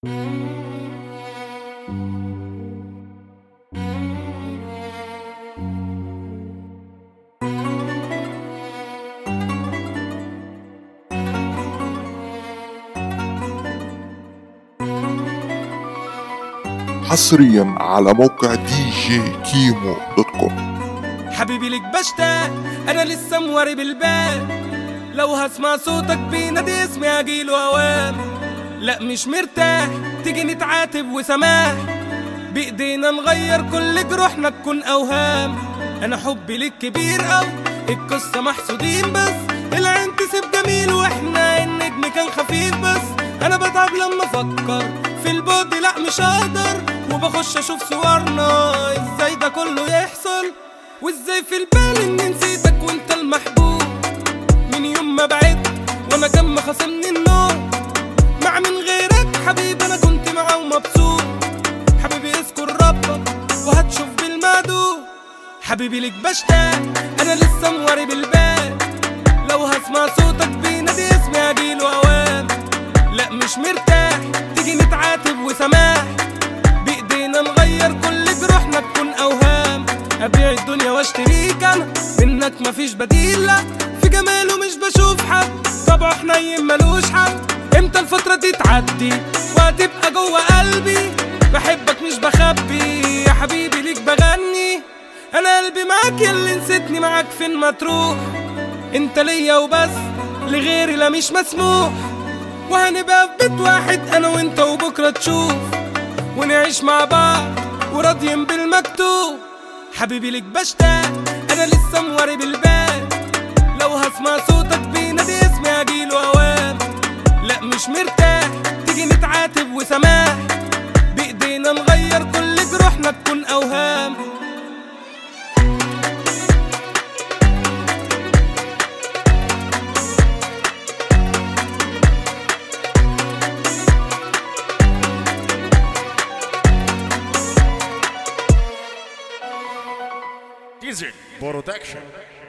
حصريا على موقع دي جي كيمو دوت كوم حبيبي لك بشتاق انا لسه مواري بالبال لو هسمع صوتك بينادي اسمي هجيله اوام لا مش مرتاح تيجي نتعاتب وسماح بايدينا نغير كل جروحنا تكون اوهام انا حبي لك كبير اوي القصه محسودين بس العين تسيب جميل واحنا النجم كان خفيف بس انا بتعب لما افكر في البعد لا مش هقدر وبخش اشوف صورنا ازاي ده كله يحصل وازاي في البال اني نسيتك وانت المحبوب من يوم ما بعدت وانا كان خاصمني النوم مع من غيرك حبيبي انا كنت معاه ومبسوط حبيبي اذكر ربك وهتشوف بالمعدوم حبيبي لك بشتاق انا لسه مواري بالبال لو هسمع صوتك بينادي اسمي هجيله اوام لا مش مرتاح تيجي نتعاتب وسماح بايدينا نغير كل جروحنا تكون اوهام ابيع الدنيا واشتريك انا منك مفيش بديل لا في جماله مش بشوف حد طبعه حنين ملوش حد امتى الفترة دي تعدي وهتبقى جوه قلبي بحبك مش بخبي يا حبيبي ليك بغني انا قلبي معاك يا اللي نسيتني معاك فين ما تروح انت ليا وبس لغيري لا مش مسموح وهنبقى في بيت واحد انا وانت وبكره تشوف ونعيش مع بعض وراضيين بالمكتوب حبيبي لك بشتاق انا لسه مواري بالبال لو هسمع صوتك بينادي اسمي هجيله اوام لا مش مرتاح تيجي نتعاتب وسماح بايدينا نغير كل جروحنا تكون اوهام Dizzy Production.